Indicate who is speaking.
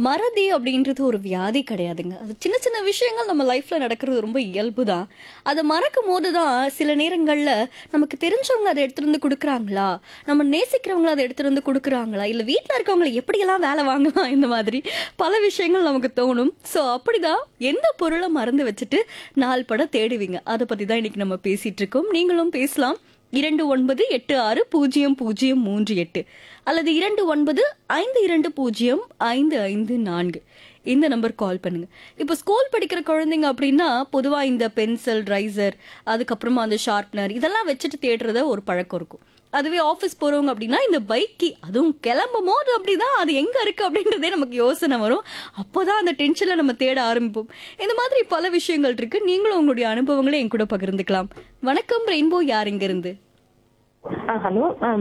Speaker 1: மறதி அப்படின்றது ஒரு வியாதி கிடையாதுங்க அது சின்ன சின்ன விஷயங்கள் நம்ம லைஃப்ல நடக்கிறது ரொம்ப இயல்பு தான் அதை மறக்கும் போது தான் சில நேரங்கள்ல நமக்கு தெரிஞ்சவங்க அதை எடுத்துட்டு வந்து கொடுக்குறாங்களா நம்ம நேசிக்கிறவங்க அதை எடுத்துட்டு வந்து கொடுக்குறாங்களா இல்ல வீட்டில் இருக்கவங்களை எப்படியெல்லாம் வேலை வாங்கலாம் இந்த மாதிரி பல விஷயங்கள் நமக்கு தோணும் ஸோ அப்படிதான் எந்த பொருளை மறந்து வச்சுட்டு நாள் பட தேடுவீங்க அதை பத்தி தான் இன்னைக்கு நம்ம பேசிட்டு இருக்கோம் நீங்களும் பேசலாம் இரண்டு ஒன்பது எட்டு ஆறு பூஜ்ஜியம் பூஜ்ஜியம் மூன்று எட்டு அல்லது இரண்டு ஒன்பது ஐந்து இரண்டு பூஜ்ஜியம் ஐந்து ஐந்து நான்கு இந்த நம்பர் கால் பண்ணுங்க இப்போ ஸ்கூல் படிக்கிற குழந்தைங்க அப்படின்னா பொதுவா இந்த பென்சில் ரைசர் அதுக்கப்புறமா அந்த ஷார்ப்னர் இதெல்லாம் வச்சுட்டு தேடுறத ஒரு பழக்கம் இருக்கும் அதுவே ஆஃபீஸ் போறவங்க அப்படின்னா இந்த பைக்கி அதுவும் கிளம்பும் போது அப்படிதான் அது எங்க இருக்கு அப்படின்றதே நமக்கு யோசனை வரும் அப்போதான் அந்த டென்ஷன்ல நம்ம தேட ஆரம்பிப்போம் இந்த மாதிரி பல விஷயங்கள் இருக்கு நீங்களும் உங்களுடைய அனுபவங்களை என் கூட பகிர்ந்துக்கலாம் வணக்கம் ரெயின்போ யார் இங்க இருந்து
Speaker 2: ஆ ஹலோ ஆ